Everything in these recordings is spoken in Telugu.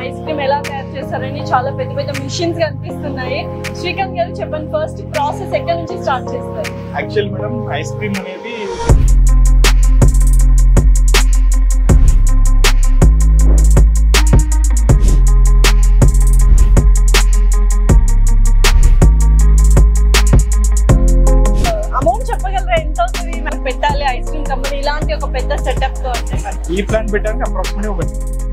ఐస్ క్రీమ్ ఎలా తయారు చేస్తారని చాలా పెద్ద పెద్ద మిషన్స్ కనిపిస్తున్నాయి శ్రీకాంత్ గారు చెప్పండి ఫస్ట్ ప్రాసెస్ ఎక్కడి నుంచి స్టార్ట్ చేస్తారు యాక్చువల్ మేడం ఐస్ క్రీమ్ అనేది అమౌంట్ చెప్పగలరా ఎంత అవుతుంది మనకు పెట్టాలి ఐస్ క్రీమ్ కంపెనీ ఇలాంటి ఒక పెద్ద సెటప్ తో అంటే ఈ ప్లాంట్ పెట్టడానికి అప్రాక్సిమేట్ ఒక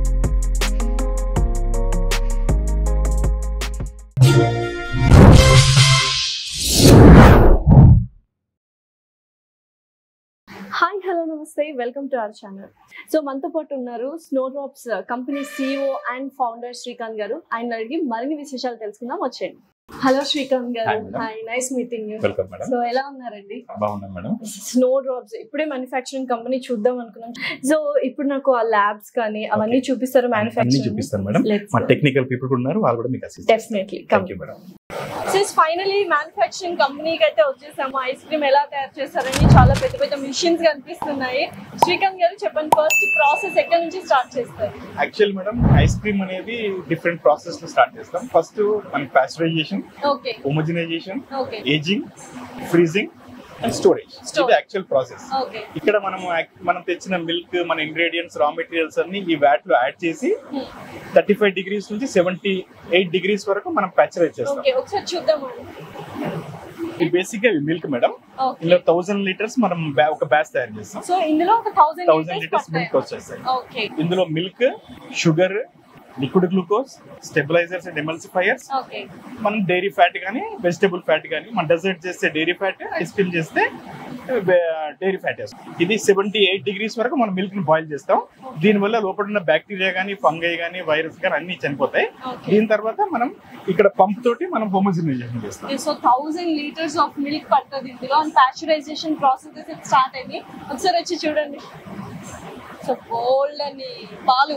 hi hello namaste welcome to our channel so మనతో పాటు ఉన్నారు snow drops company CEO and founder Srikanth garu ఆయన అడిగి మరిన్ని విశేషాలు తెలుసుకుందాం వచ్చేయండి hello Srikanth garu Hi, madam. Hi nice meeting welcome madam so ఎలా ఉన్నారండి బాగున్నాం మేడం స్నో డ్రాప్స్ ఇప్పుడే మ్యానుఫ్యాక్చరింగ్ కంపెనీ చూద్దాం అనుకున్నాం సో ఇప్పుడు నాకు ఆ ల్యాబ్స్ కానీ అవన్నీ చూపిస్తారు అన్ని మ్యానుఫ్యాక్చరింగ్ చూపిస్తాను మేడం మా టెక్నికల్ పీపుల్ కూడా ఉన్నారు వాళ్ళు కూడా మీకు assist definitely thank you madam since finally manufacturing కంపెనీకి అయితే వచ్చేసాము ఐస్ క్రీమ్ ఎలా తయారు చేస్తారని చాలా పెద్ద పెద్ద మిషన్స్ కనిపిస్తున్నాయి శ్రీకాంత్ గారు చెప్పండి ఫస్ట్ ప్రాసెస్ ఎక్కడి నుంచి స్టార్ట్ చేస్తారు యాక్చువల్ మేడం ఐస్ క్రీమ్ అనేది డిఫరెంట్ ప్రాసెస్ లో స్టార్ట్ చేస్తాం ఫస్ట్ మన pasteurisation okay homogenisation okay ageing freezing and storage ఇది Storage. యాక్చువల్ ప్రాసెస్ ఓకే ఇక్కడ మనం యాక్- మనం తెచ్చిన మిల్క్ మన ఇంగ్రీడియంట్స్ రా మెటీరియల్స్ అన్ని ఈ వ్యాట్ లో యాడ్ చేసి థర్టీ ఫైవ్ డిగ్రీస్ నుంచి సెవెంటీ ఎయిట్ డిగ్రీస్ వరకు మనం ప్యాచరైజ్ చేస్తాం ఓకే ఒకసారి చూద్దామండి ఇది బేసిక్ గా మిల్క్ మేడం ఓకే ఇందులో థౌసండ్ లీటర్స్ మనం బ్యా- ఒక బ్యాచ్ తయారు చేస్తాం సో ఇందులో ఒక థౌసండ్ థౌసండ్ లీటర్స్ మిల్క్ వచ్చేస్తాయి ఓకే ఇందులో milk sugar liquid glucose stabilisers and emulsifiers okay మనం డైరీ ఫ్యాట్ కానీ వెజిటబుల్ ఫ్యాట్ కానీ మనం డెజర్ట్ చేస్తే డైరీ ఫ్యాట్ ఐస్ క్రీమ్ చేస్తే డైరీ ఫ్యాట్ వేస్తాం ఇది సెవెంటీ ఎయిట్ డిగ్రీస్ వరకు మనం మిల్క్ ని బాయిల్ చేస్తాం దీనివల్ల లోపల ఉన్న బ్యాక్టీరియా కానీ ఫంగై కానీ వైరస్ కానీ అన్ని చనిపోతాయి ఓకే దీని తర్వాత మనం ఇక్కడ పంప్ తోటి మనం హోమోజినైజేషన్ చేస్తాం so thousand litres of milk పడుతుంది ఇందులో అండ్ పాస్చరైజేషన్ ప్రాసెస్ స్టార్ట్ అయింది ఒకసారి వచ్చి చూడండి సో గోల్డ్ అని పాలు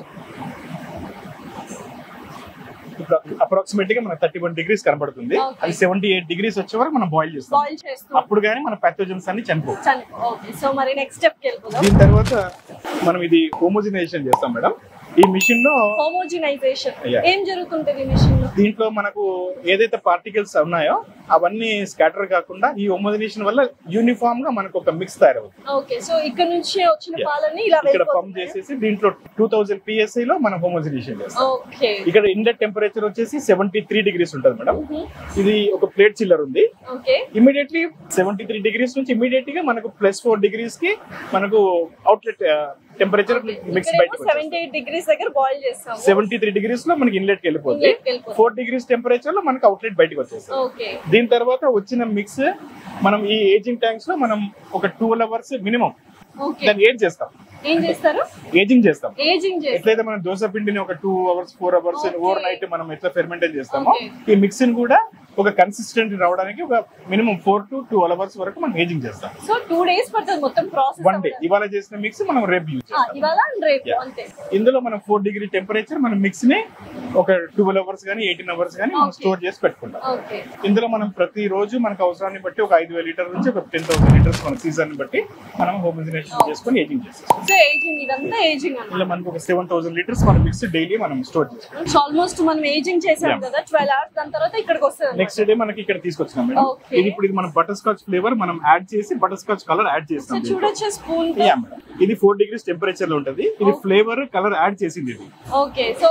అప్రాక్సిమేట్ గా మనకు థర్టీ వన్ డిగ్రీస్ కనబడుతుంది Okay. అది సెవెంటీ ఎయిట్ డిగ్రీస్ వచ్చే వరకు మనం బాయిల్ చేస్తాం బాయిల్ చేస్తూ అప్పుడు కానీ మన ప్యాథోజన్స్ అన్ని చనిపోవు ఓకే సో మరి నెక్స్ట్ స్టెప్ కి వెళ్ళిపోదాం దీని తర్వాత మనం ఇది హోమోజినైజేషన్ చేస్తాం మేడం ఈ మిషన్ లో హోమోజినైజేషన్ Yeah. ఏం జరుగుతుంటది మిషన్ లో దీంట్లో మనకు ఏదైతే పార్టికల్స్ ఉన్నాయో అవన్నీ స్కాటర్ కాకుండా ఈ హోమోజినేషన్ వల్ల యూనిఫామ్ గా మనకు ఒక మిక్స్ తయారవుతుంది ఓకే సో ఇక్కడ నుంచి వచ్చిన Yeah. పాలని ఇలా ఇక్కడ పంప్ వెళ్ళిపోతుంది చేసేసి దీంట్లో టూ థౌసండ్ పిఎస్ఐ లో మనం హోమోజినేషన్ చేస్తాం ఓకే ఇక్కడ ఇండెట్ టెంపరేచర్ వచ్చేసి సెవెంటీ త్రీ డిగ్రీస్ ఉంటుంది మేడం ఇది ఒక ప్లేట్ చిల్లర్ ఉంది okay immediately seventy three degrees నుంచి ఇమీడియట్ గా మనకు ప్లస్ ఫోర్ డిగ్రీస్ కి మనకు అవుట్లెట్ టెంపరేచర్ మిక్స్ బయటకు సెవెంటీ ఎయిట్ డిగ్రీస్ దగ్గర బాయిల్ చేస్తాము సెవెంటీ త్రీ డిగ్రీస్ లో మనకి ఇన్లెట్ కి వెళ్ళిపోతుంది Inlet కి వెళ్ళిపోతుంది. ఫోర్ డిగ్రీస్ టెంపరేచర్ లో మనకి అవుట్లెట్ బయటకు వచ్చేస్తుంది ఓకే దీని తర్వాత వచ్చిన మిక్స్ మనం ఈ ఏజింగ్ ట్యాంక్స్ లో మనం ఒక ట్వెల్వ్ అవర్స్ మినిమం ఓకే దాన్ని ఏం చేస్తాం ఏం చేస్తారు ఏజింగ్ చేస్తాం ఏజింగ్ చేస్తారు ఎట్లయితే మనం దోశ పిండిని ఒక two hours four hours Okay. Overnight మనం ఎట్లా ఫెర్మెంటేట్ చేస్తామో Okay. ఈ మిక్స్ ని కూడా ఒక కన్సిస్టెంట్ రావడానికి ఒక minimum four to two hours వరకు మనం ఏజింగ్ చేస్తాం సో టూ డేస్ పడుతుంది మొత్తం ప్రాసెస్ వన్ డే ఇవాళ చేసిన మిక్స్ మనం రేపు యూజ్ చేస్తాం ఇవాళ and రేపు Yeah. అంతే ఇందులో మనం ఫోర్ డిగ్రీ టెంపరేచర్ మనం మిక్స్ ని ఒక ట్వెల్వ్ అవర్స్ కానీ ఎయిటీన్ అవర్స్ కానీ మనం Okay. స్టోర్ చేసి పెట్టుకుంటాం ఓకే ఇందులో మనం ప్రతి రోజు మనకు అవసరాన్ని బట్టి ఒక ఐదు వేల లీటర్ నుంచి ఒక టెన్ థౌసండ్ లీటర్స్ మన సీజన్ బట్టి మనం హోమోజినేషన్ చేసుకొని ఏజింగ్ చేస్తాం సో ఏజింగ్ ఇదంతా ఏజింగ్ అన్నమాట ఇలా మనకు ఒక సెవెన్ థౌసండ్ లీటర్స్ మన మిక్స్ డైలీ మనం స్టోర్ చేస్తాం సో ఆల్మోస్ట్ మనం ఏజింగ్ చేసాం Yeah. కదా ట్వెల్వ్ అవర్స్ దాని తర్వాత ఇక్కడికి వస్తుంది నెక్స్ట్ డే మనకి ఇక్కడ తీసుకొచ్చినాం మేడం Okay. ఇది ఇప్పుడు ఇది మనం బటర్ స్కాచ్ ఫ్లేవర్ మనం యాడ్ చేసి butterscotch colour add so చేస్తాం చూడొచ్చు స్పూన్ Yeah, madam. ఇది ఫోర్ డిగ్రీస్ టెంపరేచర్ లో ఉంటది ఇది Okay. ఫ్లేవర్ కలర్ యాడ్ చేసింది ఇది okay so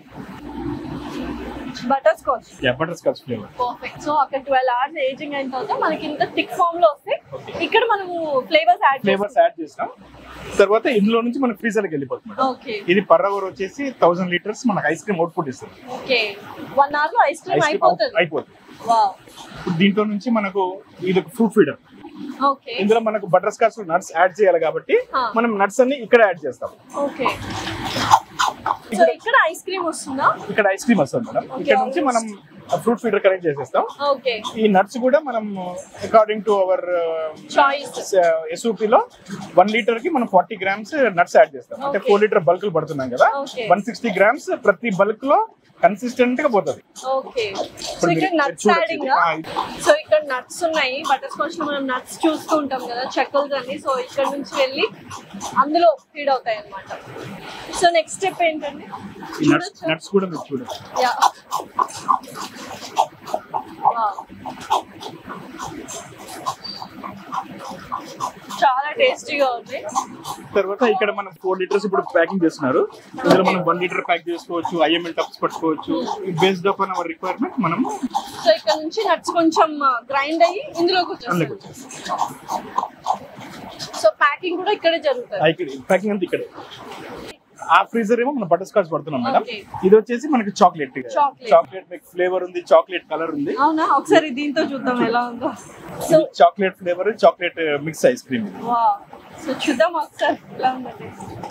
butterscotch butterscotch flavour perfect so అక్కడ ట్వెల్వ్ అవర్స్ ఏజింగ్ అయిన తర్వాత మనకి ఇంత థిక్ ఫామ్ లో వస్తే ఇక్కడ మనము ఫ్లేవర్స్ యాడ్ ఫ్లేవర్స్ యాడ్ చేస్తాం తర్వాత ఇందులో నుంచి మనకి ఫ్రీజర్ కి వెళ్ళిపోతుంది మేడం ఓకే ఇది పర్ అవర్ వచ్చేసి థౌసండ్ లీటర్స్ మనకి ఐస్ క్రీమ్ అవుట్పుట్ ఇస్తుంది ఓకే వన్ అవర్ లో ఐస్ క్రీమ్ ఐస్ క్రీమ్ అయిపోతుంది అయిపోతుంది వావ్ ఇప్పుడు దీంట్లో నుంచి మనకు ఇది ఒక ఫ్రూట్ ఫీడర్ ఓకే ఇందులో మనకు బటర్ స్కాచ్ నట్స్ యాడ్ చేయాలి కాబట్టి Huh. మనం నట్స్ అన్ని ఇక్కడ యాడ్ చేస్తాం ఓకే సో ఇక్కడ ఐస్ క్రీమ్ వస్తుందా ఇక్కడ ఐస్ క్రీమ్ వస్తుంది మేడం Okay, ఇక్కడ నుంచి మనం ఫ్రూట్ ఫీడర్ కనెక్ట్ చేసేస్తాం ఓకే ఈ నట్స్ కూడా మనం according to our choice SOP లో వన్ లీటర్ కి మనం ఫార్టీ గ్రామ్స్ నట్స్ యాడ్ చేస్తాం అంటే Okay. ఫోర్ లీటర్ బల్క్ పడుతున్నాం కదా Okay. వన్ సిక్స్టీ గ్రామ్స్ ప్రతి బల్క్ లో కన్సిస్టెంట్ గా పోతుంది ఓకే సో ఇప్పుడు ఇక్కడ మీరు నట్స్ చూడొచ్చు యాడింగ్ ఇది. ఆ, ఇది. సో ఇక్కడ నట్స్ ఉన్నాయి బటర్ స్కాచ్ లో మనం నట్స్ చూస్తూ ఉంటాం కదా చెక్కల్స్ అన్ని సో ఇక్కడ నుంచి వెళ్ళి అందులో ఫీడ్ అవుతాయి అన్నమాట సో నెక్స్ట్ స్టెప్ ఏంటండి ఈ నట్స్ చూడొచ్చా? నట్స్ కూడా మీరు చూడొచ్చు యా చాలా టేస్టీగా ఉంది తర్వాత ఇక్కడ మనం ఫోర్ లీటర్స్ ఇప్పుడు ప్యాకింగ్ చేస్తున్నారు ఇందులో మనం వన్ లీటర్ ప్యాక్ చేసుకోవచ్చు ఐఎంఎల్ టప్స్ పట్టుకోవచ్చు బేస్డ్ ఆన్ అవర్ రిక్వైర్మెంట్ మనం సో ఇక్కడ నుంచి నట్స్ కొంచెం గ్రైండ్ అయ్యి ఇందులోకి అందులోకి వచ్చేస్తుంది వచ్చేస్తాం సో ప్యాకింగ్ కూడా ఇక్కడే జరుగుతుంది ఇక్కడ ప్యాకింగ్ అంతా ఇక్కడే ఆ ఫ్రీజర్ ఏమో మనం బటర్ స్కాచ్ పడుతున్నాం మేడం Okay. ఇది వచ్చేసి మనకి చాక్లెట్ Chocolate. చాక్లెట్ మీకు ఫ్లేవర్ ఉంది చాక్లెట్ కలర్ ఉంది అవునా ఒకసారి దీంతో చూద్దాం ఎలా ఉందో so chocolate flavour chocolate mix ice cream ఇది వా సో చూద్దాం ఒకసారి ఎలా ఉందండి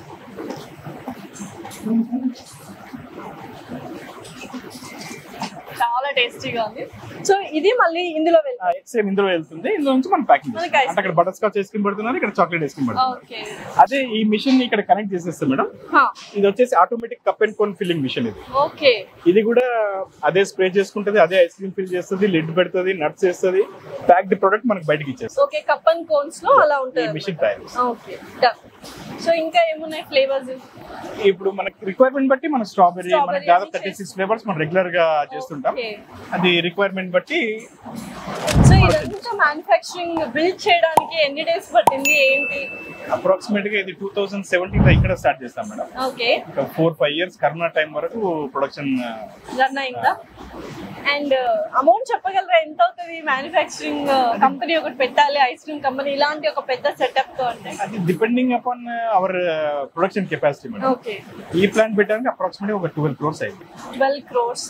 చాలా టేస్టీగా ఉంది సో ఇది మళ్ళీ ఇందులో వెళ్తాం సేమ్ ఇందులో వెళ్తుంది ఇందులో నుంచి మనం ప్యాకింగ్ మనకి ice అంటే అక్కడ బటర్ స్కాచ్ ఐస్ క్రీమ్ పడుతున్నారు ఇక్కడ చాక్లెట్ ఐస్ క్రీమ్ పడుతుంది ఓకే అదే ఈ మిషన్ ఇక్కడ కనెక్ట్ చేసేస్తాం మేడం ఇది వచ్చేసి automatic cup and cone filling machine ఇది ఓకే ఇది కూడా అదే స్ప్రే చేసుకుంటది అదే ఐస్ క్రీమ్ ఫిల్ చేస్తుంది లిడ్ పెడుతుంది నట్స్ వేస్తుంది ప్యాక్డ్ ప్రొడక్ట్ మనకి బయటకి ఇచ్చేస్తుంది ఓకే కప్ అండ్ కోన్స్ లో అలా ఈ ఉంటుంది మిషన్ తయారు చేస్తుంది. ఓకే డన్ సో ఇంకా ఏమున్నాయి ఫ్లేవర్స్ ఇప్పుడు మనకి రిక్వైర్మెంట్ బట్టి మన స్ట్రాబెరీ Strawberry మనకి దాదాపు అన్ని థర్టీ సిక్స్ ఫ్లేవర్స్ మనం రెగ్యులర్ గా చేస్తుంటాం ఓకే అది రిక్వైర్మెంట్ బట్టి సో ఇదంతా మ్యానుఫ్యాక్చరింగ్ బిల్డ్ చేయడానికి ఎన్ని డేస్ పట్టింది ఏంటి అప్రాక్సిమేట్ గా ఇది టూ థౌసండ్ సెవెంటీన్ లో ఇక్కడ స్టార్ట్ చేస్తాం madam okay four five years corona time వరకు ప్రొడక్షన్ రన్ అయిందా అండ్ అమౌంట్ చెప్పగలరా ఎంత అవుతుంది మ్యానుఫ్యాక్చరింగ్ కంపెనీ ఒకటి పెట్టాలి ఐస్ క్రీమ్ కంపెనీ ఇలాంటి ఒక పెద్ద సెటప్ తో అంటే అది depending upon our production capacity madam okay ఈ ప్లాంట్ పెట్టడానికి అప్రాక్సిమేట్ ఒక ట్వెల్వ్ క్రోర్స్ అయింది ట్వెల్వ్ క్రోర్స్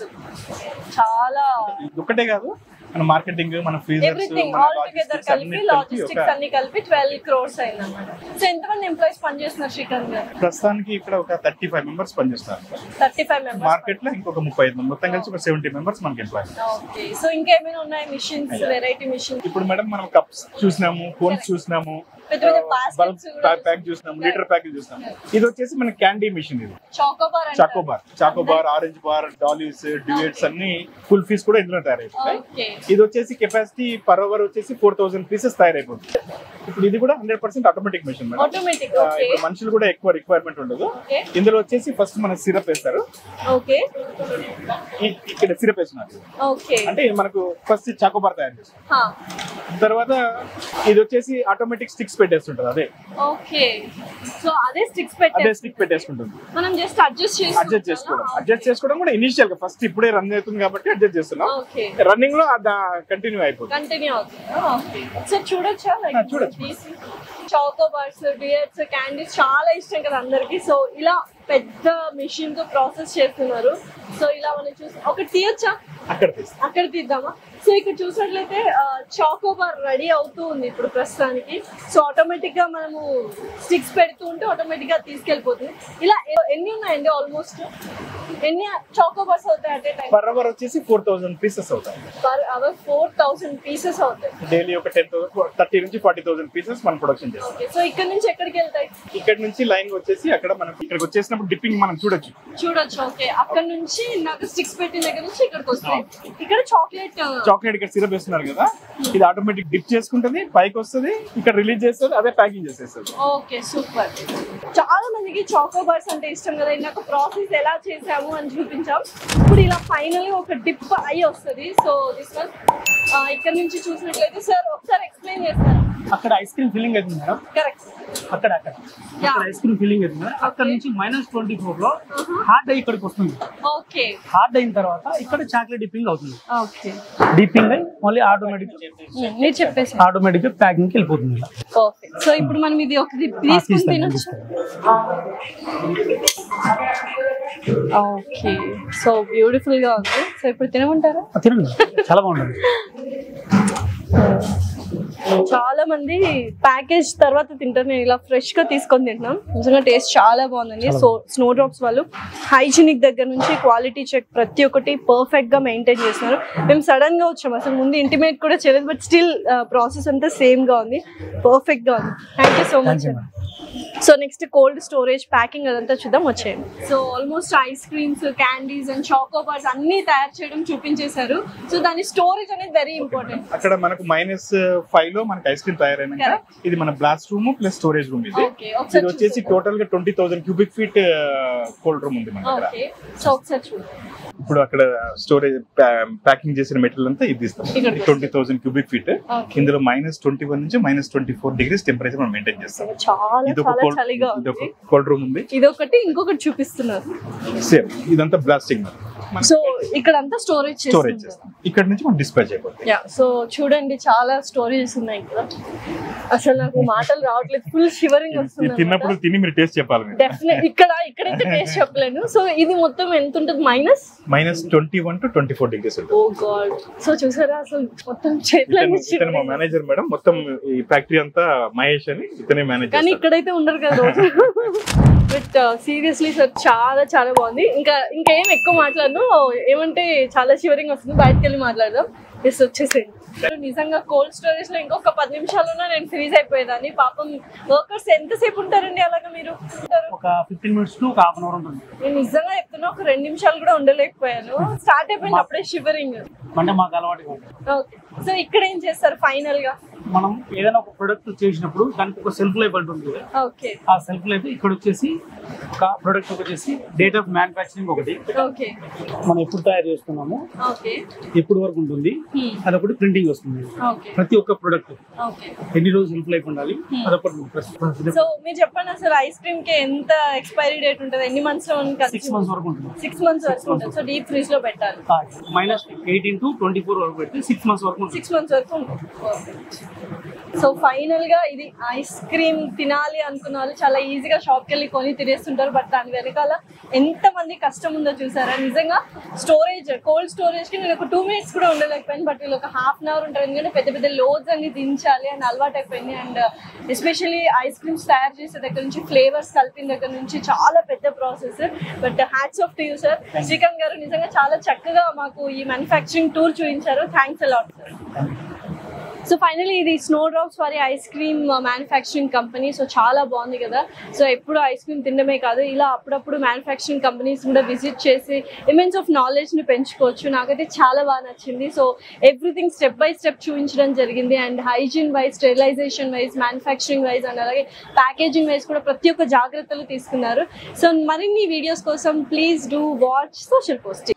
చాలా ఇది ఒకటే కాదు మన మార్కెటింగ్ మన ఫ్రీజర్స్ ఎవ్రీథింగ్ మన ఆల్ టుగెదర్ లాజిస్టిక్స్ కలిపి అన్ని కలిపి లాజిస్టిక్స్ ఒక అన్ని కలిపి ట్వెల్వ్ క్రోర్స్ అయిందన్నమాట సో ఎంతమంది ఎంప్లాయీస్ పనిచేస్తున్నారు శ్రీకాంత్ గారు ప్రస్తుతానికి ఇక్కడ ఒక థర్టీ ఫైవ్ మెంబర్స్ పనిచేస్తారు థర్టీ ఫైవ్ మెంబర్స్ మార్కెట్ లో ఇంకొక ముప్పై ఐదు మొత్తం కలిసి ఒక సెవెంటీ మెంబర్స్ మనకి ఎంప్లాయ్ ఓకే సో ఇంకేమైనా ఉన్నాయి మిషన్స్ వెరైటీ మిషన్స్ ఇప్పుడు మేడం మనం కప్స్ చూసినాము కోన్స్ చూసినాము పెద్ద పెద్ద baskets కూడా ప్యాక్ చూసినాము లీటర్ ప్యాక్ చూసినాము ఇది వచ్చేసి మన క్యాండీ మిషన్ ఇది chocobar chocobar chocobar orange bar dollies duets అన్ని ఫుల్ ఫీస్ కూడా ఇందులో తయారైపోతాయి ఓకే ఇది వచ్చేసి కెపాసిటీ పర్ అవర్ వచ్చేసి ఫోర్ థౌసండ్ పీసెస్ తయారైపోతుంది ఇప్పుడు ఇది కూడా hundred percent automatic machine madam automatic ఆ, ఓకే ఇప్పుడు మనుషులు కూడా ఎక్కువ రిక్వైర్మెంట్ ఉండదు ఓకే ఇందులో వచ్చేసి ఫస్ట్ మన సిరప్ వేస్తారు ఓకే ఈ- ఇక్కడ సిరప్ వేస్తున్నారు ఓకే అంటే ఇది మనకు ఫస్ట్ చాకోబార్ తయారు చేస్తాం హా తర్వాత ఇది వచ్చేసి ఆటోమేటిక్ స్టిక్స్ పెట్టేస్తుంటది అదే ఓకే సో అదే స్టిక్స్ అదే పెట్టే స్టిక్ పెట్టేసుకుంటుంది మనం జస్ట్ అడ్జస్ట్ చేసి అడ్జస్ట్ చేసుకోవడం అడ్జస్ట్ చేసుకోవడం కూడా ఇనిషియల్ గా ఫస్ట్ ఇప్పుడే రన్ అవుతుంది కాబట్టి అడ్జస్ట్ చేస్తున్నాం ఓకే రన్నింగ్ లో అది కంటిన్యూ అయిపోతుంది కంటిన్యూ అవుతుంది ఓకే సో చూడొచ్చా ఆ, లైక్ చూడొచ్చు. తీసి చాకోబార్స్ డియర్స్ క్యాండీస్ చాలా ఇష్టం కదా అందరికి సో ఇలా పెద్ద మిషన్ తో ప్రాసెస్ చేస్తున్నారు సో ఇలా మనం చూసి ఒకటి తీయొచ్చా అక్కడ తీస్తాం అక్కడ తీద్దామా సో ఇక్కడ చూసినట్లయితే చాకోబార్ రెడీ అవుతూ ఉంది ఇప్పుడు ప్రస్తుతానికి సో ఆటోమేటిక్ గా మనము స్టిక్స్ పెడుతూ ఉంటే ఆటోమేటిక్ గా తీసుకెళ్ళిపోతుంది ఇలా ఎ- ఎన్ని ఉన్నాయండి ఆల్మోస్ట్ ఎన్ని చాకోబార్స్ అవుతాయి at a time per hour వచ్చేసి ఫోర్ థౌసండ్ పీసెస్ అవుతాయి per hour four thousand pieces అవుతాయి డైలీ ఒక టెన్ థౌసండ్ థర్టీ నుంచి ఫార్టీ థౌసండ్ పీసెస్ మనం ప్రొడక్షన్ చేస్తాం ఓకే సో ఇక్కడ నుంచి ఎక్కడికి వెళ్తాయి ఇక్కడ నుంచి లైన్ వచ్చేసి అక్కడ మనం ఇక్కడికి వచ్చేసినప్పుడు డిప్పింగ్ మనం చూడొచ్చు చూడొచ్చు ఓకే అక్కడ నుంచి నాకు స్టిక్స్ పెట్టిన దగ్గర నుంచి ఇక్కడికి వస్తాయి ఇక్కడ చాక్లెట్ చాక్లెట్ ఇక్కడ సిరప్ వేస్తున్నారు కదా ఇది ఆటోమేటిక్ డిప్ చేసుకుంటది పైకి వస్తుంది ఇక్కడ రిలీజ్ చేస్తుంది అదే ప్యాకింగ్ చేసేస్తుంది ఓకే సూపర్ చాలా మందికి చాకోబార్స్ అంటే ఇష్టం కదా ఇందాక ప్రాసెస్ ఎలా చేసాము అని చూపించాం ఇప్పుడు ఇలా ఫైనల్ ఒక డిప్ అయ్యి వస్తుంది సో దిస్ వన్ ఇక్కడ నుంచి చూసినట్లయితే సార్ ఒకసారి ఎక్స్ప్లెయిన్ చేస్తారు అక్కడ ఐస్ క్రీమ్ ఫిల్లింగ్ అవుతుంది మేడం కరెక్ట్ అక్కడ అక్కడ అక్కడ ఐస్ క్రీమ్ ఫిల్లింగ్ అవుతుంది మేడం అక్కడ నుంచి మైనస్ ట్వంటీ ఫోర్ లో హార్డ్ అయ్యి ఇక్కడికి వస్తుంది ఓకే హార్డ్ అయిన తర్వాత ఇక్కడ చాక్లెట్ డిప్పింగ్ అవుతుంది ఓకే డిప్పింగ్ అయి మళ్ళీ ఆటోమేటిక్ మీరు చెప్పేసి ఆటోమేటిక్ ప్యాకింగ్ కి వెళ్ళిపోతుంది ఇలా. పర్ఫెక్ట్ సో ఇప్పుడు మనం ఇది ఒక dip ఆ, తీసుకుని తీస్తాను, తినొచ్చు తీస్తాను. ఓకే సో బ్యూటిఫుల్ గా ఉంది సో ఇప్పుడు తినమంటారా ఆ, తినండి చాలా బాగుంటుంది చాలా మంది ప్యాకేజ్ తర్వాత తింటారు నేను ఇలా ఫ్రెష్ గా తీసుకొని తింటున్నాం నిజంగా టేస్ట్ చాలా బాగుందండి సో స్నో డ్రాప్స్ వాళ్ళు హైజీనిక్ దగ్గర నుంచి క్వాలిటీ చెక్ ప్రతి ఒక్కటి పర్ఫెక్ట్ గా మెయింటైన్ చేస్తున్నారు మేము సడన్ గా వచ్చాము అసలు ముందు ఇంటిమేట్ కూడా చేయలేదు బట్ స్టిల్ ప్రాసెస్ అంతా సేమ్ గా ఉంది పర్ఫెక్ట్ గా ఉంది thank you so much so next cold storage packing అదంతా చూద్దాం వచ్చేయండి so almost ice creams candies and chocobars అన్ని తయారు చేయడం చూపించేశారు సో దాని స్టోరేజ్ అనేది వెరీ ఇంపార్టెంట్ అక్కడ మనకు మైనస్ ఫైవ్ లో మనకి ఐస్ క్రీమ్ తయారైనాక Correct. ఇది మన blast room plus storage room ఇది ఓకే ఒకసారి ఇది వచ్చేసి టోటల్ గా twenty thousand cubic feet cold room ఉంది మన దగ్గర ఓకే సో ఒకసారి చూడండి ఇప్పుడు అక్కడ స్టోరేజ్ ప్యాకింగ్ చేసిన మెటీరియల్ అంతా ఇది ఇస్తాం ఇక్కడికి twenty thousand cubic feet Okay. ఇందులో మైనస్ ట్వంటీ వన్ నుంచి minus twenty four degrees temperature మనం మెయింటైన్ చేస్తాం చాలా ఇది ఒక చాలా కోల్డ్ చలిగా ఇది ఒక ఉంది కోల్డ్ రూమ్ ఉంది ఇది ఒకటి ఇంకొకటి చూపిస్తున్నారు సేమ్ ఇదంతా బ్లాస్టింగ్ సో ఇక్కడ అంతా స్టోరేజ్ స్టోరేజ్ చేస్తారు చేస్తాం ఇక్కడ నుంచి మనం డిస్పాచ్ అయిపోతుంది యా సో చూడండి చాలా స్టోరేజెస్ ఉన్నాయి ఇక్కడ అసలు నాకు మాటలు రావట్లేదు ఫుల్ షివరింగ్ ఇది వస్తుంది తిన్నప్పుడు తిని మీరు టేస్ట్ చెప్పాలి మీరు డెఫినెట్ ఇక్కడ ఇక్కడైతే టేస్ట్ చెప్పలేను సో ఇది మొత్తం ఎంత ఉంటుంది minus minus twenty one to twenty four degrees ఉంటుంది ఓ గాడ్ సో చూసారా అసలు మొత్తం చేతుల ఇతను ఇతను మా మేనేజర్ మేడం మొత్తం ఈ ఫ్యాక్టరీ అంతా మహేష్ అని ఇతనే మేనేజ్ కానీ ఇక్కడైతే ఉండరు కదా రోజు బట్ సీరియస్లీ సార్ చాలా చాలా బాగుంది ఇంకా ఇంకా ఏం ఎక్కువ మాట్లాడను ఏమంటే చాలా షివరింగ్ వస్తుంది బయటకు వెళ్ళి మాట్లాడదాం ఎస్ వచ్చేసేయండి నిజంగా కోల్డ్ స్టోరేజ్ లో ఇంకొక పది నిమిషాలున్నా నేను ఫ్రీజ్ అయిపోయేదాన్ని పాపం వర్కర్స్ ఎంతసేపు ఉంటారండి అలాగా మీరు ఉంటారు ఒక ఫిఫ్టీన్ మినిట్స్ టు ఒక హాఫ్ అన్ అవర్ ఉంటుంది నేను నిజంగా చెప్తున్నా ఒక రెండు నిమిషాలు కూడా ఉండలేకపోయాను స్టార్ట్ అయిపోయింది అప్పుడే షివరింగ్ అంటే మాకు అలవాటుగా ఉంటుంది ఓకే సో ఇక్కడ ఏం చేస్తారు ఫైనల్ గా మనం ఏదైనా ఒక ప్రొడక్ట్ చేసినప్పుడు దానికి ఒక సెల్ఫ్ లైఫ్ అంటుంది కదా ఓకే ఆ సెల్ఫ్ లైఫ్ ఇక్కడ వచ్చేసి ఒక ప్రొడక్ట్ వచ్చేసి డేట్ ఆఫ్ మ్యానుఫ్యాక్చరింగ్ ఒకటి ఓకే మనం ఎప్పుడు తయారు చేస్తున్నాము ఓకే ఎప్పుడు వరకు ఉంటుంది అదొకటి ప్రింటింగ్ వస్తుంది ఓకే ప్రతి ఒక్క ప్రొడక్ట్ ఓకే ఎన్ని రోజులు సెల్ఫ్ లైఫ్ ఉండాలి అదొకటి సో మీరు చెప్పండి అసలు ఐస్ క్రీమ్ కి ఎంత ఎక్స్పైరీ డేట్ ఉంటుంది ఎన్ని మంత్స్ లో సిక్స్ మంత్స్ వరకు ఉంటుంది సిక్స్ మంత్స్ వరకు ఉంటుంది సో డీప్ ఫ్రీజ్ లో పెట్టాలి minus eighteen to twenty four వరకు పెడితే సిక్స్ మంత్స్ వరకు ఉంటుంది సిక్స్ మంత్స్ వరకు ఉంటుంది సో ఫైనల్ గా ఇది ఐస్ క్రీమ్ తినాలి అనుకున్న వాళ్ళు చాలా ఈజీగా షాప్కి వెళ్ళి కొని తినేస్తుంటారు బట్ దాని వెనకాల ఎంత మంది కష్టం ఉందో చూసారా నిజంగా స్టోరేజ్ కోల్డ్ స్టోరేజ్ కి నేను ఒక టూ మినిట్స్ కూడా ఉండలేకపోయాను బట్ వీళ్ళు ఒక హాఫ్ అన్ అవర్ ఉంటారు ఎందుకంటే పెద్ద పెద్ద లోడ్స్ అన్ని దించాలి అని అలవాటు అయిపోయింది అండ్ ఎస్పెషల్లీ ఐస్ క్రీమ్స్ తయారు చేసే దగ్గర నుంచి ఫ్లేవర్స్ కలిపిన దగ్గర నుంచి చాలా పెద్ద process but hats off to you sir Srikanth garu నిజంగా చాలా చక్కగా మాకు ఈ మ్యానుఫ్యాక్చరింగ్ టూర్ చూపించారు thanks a lot sir so finally ఇది స్నో డ్రాప్స్ వారి ice cream manufacturing company so చాలా బాగుంది కదా సో ఎప్పుడు ఐస్ క్రీమ్ తినడమే కాదు ఇలా అప్పుడప్పుడు మ్యానుఫ్యాక్చరింగ్ కంపెనీస్ కూడా విజిట్ చేసి ఇమెన్స్ ఆఫ్ నాలెడ్జ్ని పెంచుకోవచ్చు నాకైతే చాలా బాగా నచ్చింది so everything step by step చూపించడం జరిగింది and hygiene wise sterilization wise manufacturing wise and అలాగే ప్యాకేజింగ్ వైజ్ కూడా ప్రతి ఒక్క జాగ్రత్తలు తీసుకున్నారు సో మరిన్ని వీడియోస్ కోసం please do watch social post